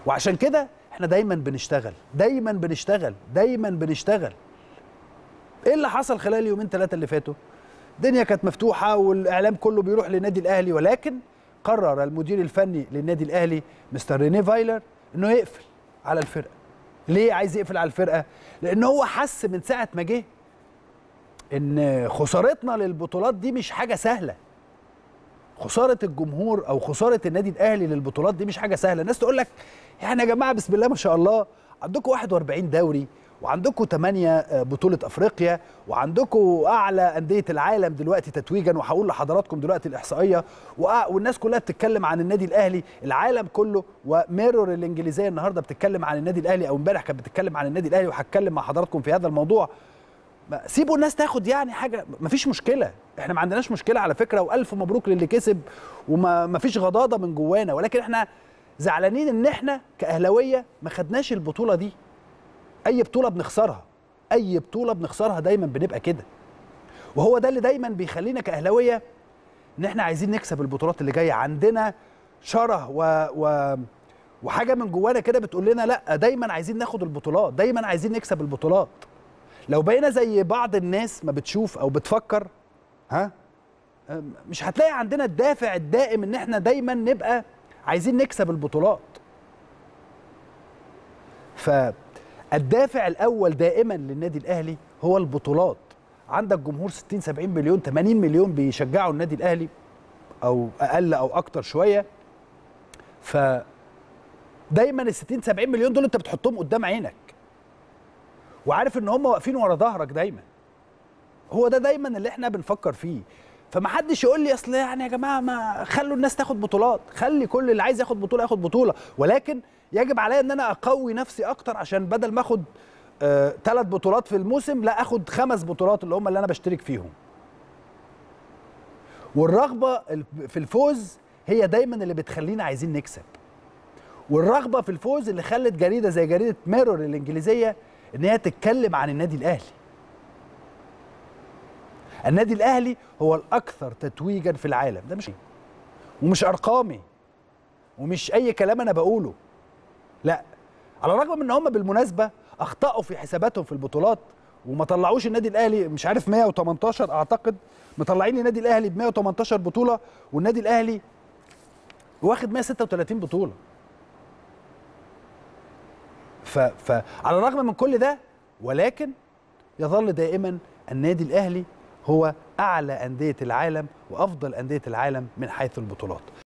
وعشان كده احنا دايما بنشتغل دايما بنشتغل دايما بنشتغل ايه اللي حصل خلال اليومين ثلاثه اللي فاتوا الدنيا كانت مفتوحه والاعلام كله بيروح للنادي الاهلي ولكن قرر المدير الفني للنادي الاهلي مستر ريني فايلر انه يقفل على الفرقه ليه عايز يقفل على الفرقه لان هو حس من ساعه ما جه ان خسارتنا للبطولات دي مش حاجه سهله خساره الجمهور او خساره النادي الاهلي للبطولات دي مش حاجه سهله الناس تقول لك يعني يا جماعه بسم الله ما شاء الله عندكم 41 دوري وعندكم 8 بطولة أفريقيا وعندكم أعلى أندية العالم دلوقتي تتويجا وهقول لحضراتكم دلوقتي الإحصائية والناس كلها بتتكلم عن النادي الأهلي العالم كله وميرور الإنجليزية النهاردة بتتكلم عن النادي الأهلي أو امبارح كانت بتتكلم عن النادي الأهلي وهتكلم مع حضراتكم في هذا الموضوع سيبوا الناس تاخد يعني حاجة مفيش مشكلة احنا ما عندناش مشكلة على فكرة وألف مبروك للي كسب وما فيش غضاضة من جوانا ولكن احنا زعلانين ان احنا كأهلاوية ما خدناش البطولة دي اي بطوله بنخسرها اي بطوله بنخسرها دايما بنبقى كده وهو ده اللي دايما بيخلينا كاهلاويه ان احنا عايزين نكسب البطولات اللي جايه عندنا شره و, و وحاجه من جوانا كده بتقول لنا لا دايما عايزين ناخد البطولات دايما عايزين نكسب البطولات لو بقينا زي بعض الناس ما بتشوف او بتفكر ها مش هتلاقي عندنا الدافع الدائم ان احنا دايما نبقى عايزين نكسب البطولات ف الدافع الاول دائما للنادي الاهلي هو البطولات عندك جمهور 60 70 مليون 80 مليون بيشجعوا النادي الاهلي او اقل او اكتر شويه ف دايما ال 60 70 مليون دول انت بتحطهم قدام عينك وعارف ان هم واقفين ورا ظهرك دايما هو ده دايما اللي احنا بنفكر فيه فما حدش يقول لي اصل يعني يا جماعه ما خلوا الناس تاخد بطولات خلي كل اللي عايز ياخد بطوله ياخد بطوله ولكن يجب عليا ان انا اقوي نفسي اكتر عشان بدل ما اخد ثلاث آه بطولات في الموسم لا اخد خمس بطولات اللي هم اللي انا بشترك فيهم والرغبه في الفوز هي دايما اللي بتخلينا عايزين نكسب والرغبه في الفوز اللي خلت جريده زي جريده ميرور الانجليزيه ان هي تتكلم عن النادي الاهلي النادي الاهلي هو الاكثر تتويجا في العالم ده مش ومش ارقامي ومش اي كلام انا بقوله لا على الرغم من ان هم بالمناسبه اخطاوا في حساباتهم في البطولات وما طلعوش النادي الاهلي مش عارف 118 اعتقد مطلعين النادي الاهلي ب 118 بطوله والنادي الاهلي واخد 136 بطوله ف... فعلى الرغم من كل ده ولكن يظل دائما النادي الاهلي هو اعلى انديه العالم وافضل انديه العالم من حيث البطولات